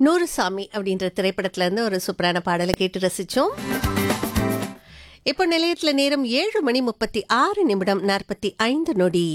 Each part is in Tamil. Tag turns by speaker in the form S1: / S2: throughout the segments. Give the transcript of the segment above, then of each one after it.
S1: நூறுசாமி அப்படின்ற திரைப்படத்துல இருந்து ஒரு சூப்பரான பாடலை கேட்டு ரசிச்சோம் இப்போ நிலையத்துல நேரம் ஏழு மணி முப்பத்தி ஆறு நிமிடம் நாற்பத்தி ஐந்து நொடி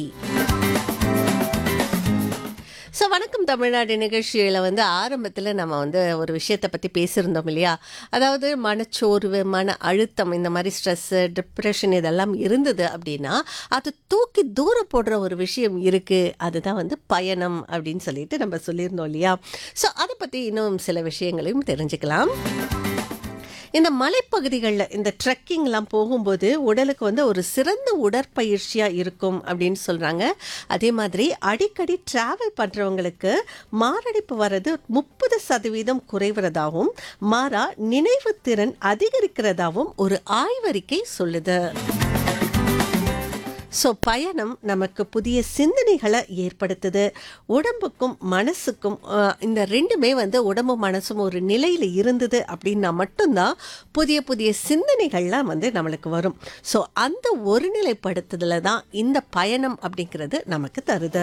S1: ஸோ வணக்கம் தமிழ்நாடு நிகழ்ச்சியில் வந்து ஆரம்பத்தில் நம்ம வந்து ஒரு விஷயத்தை பற்றி பேசியிருந்தோம் இல்லையா அதாவது மனச்சோர்வு மன அழுத்தம் இந்த மாதிரி ஸ்ட்ரெஸ்ஸு டிப்ரெஷன் இதெல்லாம் இருந்தது அப்படின்னா அது தூக்கி தூரம் போடுற ஒரு விஷயம் இருக்குது அதுதான் வந்து பயணம் அப்படின்னு சொல்லிட்டு நம்ம சொல்லியிருந்தோம் இல்லையா ஸோ அதை பற்றி இன்னும் சில விஷயங்களையும் தெரிஞ்சுக்கலாம் இந்த மலைப்பகுதிகளில் இந்த ட்ரெக்கிங்லாம் போகும்போது உடலுக்கு வந்து ஒரு சிறந்த உடற்பயிற்சியாக இருக்கும் அப்படின்னு சொல்கிறாங்க அதே மாதிரி அடிக்கடி ட்ராவல் பண்ணுறவங்களுக்கு மாரடைப்பு வர்றது முப்பது சதவீதம் குறைவதாகவும் மாறா நினைவு திறன் அதிகரிக்கிறதாகவும் ஒரு ஆய்வறிக்கை சொல்லுது ஸோ பயணம் நமக்கு புதிய சிந்தனைகளை ஏற்படுத்துது உடம்புக்கும் மனசுக்கும் அஹ், இந்த ரெண்டுமே வந்து உடம்பு மனசும் ஒரு நிலையில் இருந்தது அப்படின்னா மட்டும்தான் புதிய புதிய சிந்தனைகள்லாம் வந்து நம்மளுக்கு வரும் ஸோ அந்த ஒருநிலைப்படுத்துதல தான் இந்த பயணம் அப்படிங்கிறது நமக்கு தருது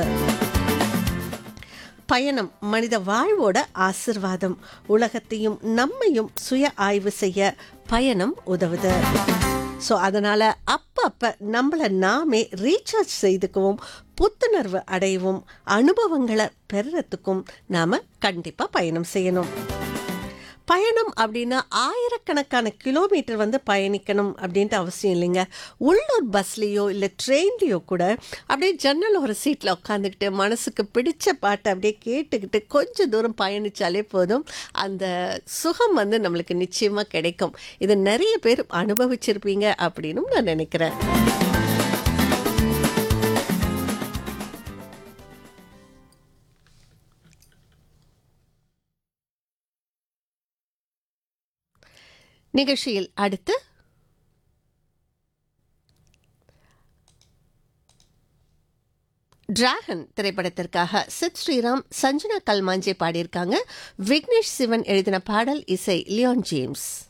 S1: பயணம் மனித வாழ்வோட ஆசிர்வாதம் உலகத்தையும் நம்மையும் சுய ஆய்வு செய்ய பயணம் உதவுது ஸோ அதனால் அப்பப்போ நம்மளை நாமே ரீசார்ஜ் செய்துக்கவும் புத்துணர்வு அடையவும் அனுபவங்களை பெறுறதுக்கும் நாம் கண்டிப்பாக பயணம் செய்யணும் பயணம் அப்படின்னா ஆயிரக்கணக்கான கிலோமீட்டர் வந்து பயணிக்கணும் அப்படின்ட்டு அவசியம் இல்லைங்க உள்ளூர் பஸ்லேயோ இல்லை ட்ரெயின்லேயோ கூட அப்படியே ஜன்னல் ஒரு சீட்டில் உட்காந்துக்கிட்டு மனசுக்கு பிடிச்ச பாட்டை அப்படியே கேட்டுக்கிட்டு கொஞ்சம் தூரம் பயணித்தாலே போதும் அந்த சுகம் வந்து நம்மளுக்கு நிச்சயமாக கிடைக்கும் இது நிறைய பேர் அனுபவிச்சிருப்பீங்க அப்படின்னு நான் நினைக்கிறேன் நிகழ்ச்சியில் அடுத்து டிராகன் திரைப்படத்திற்காக சித் ஸ்ரீராம் சஞ்சனா கல்மாஞ்சே பாடியிருக்காங்க விக்னேஷ் சிவன் எழுதின பாடல் இசை லியோன் ஜேம்ஸ்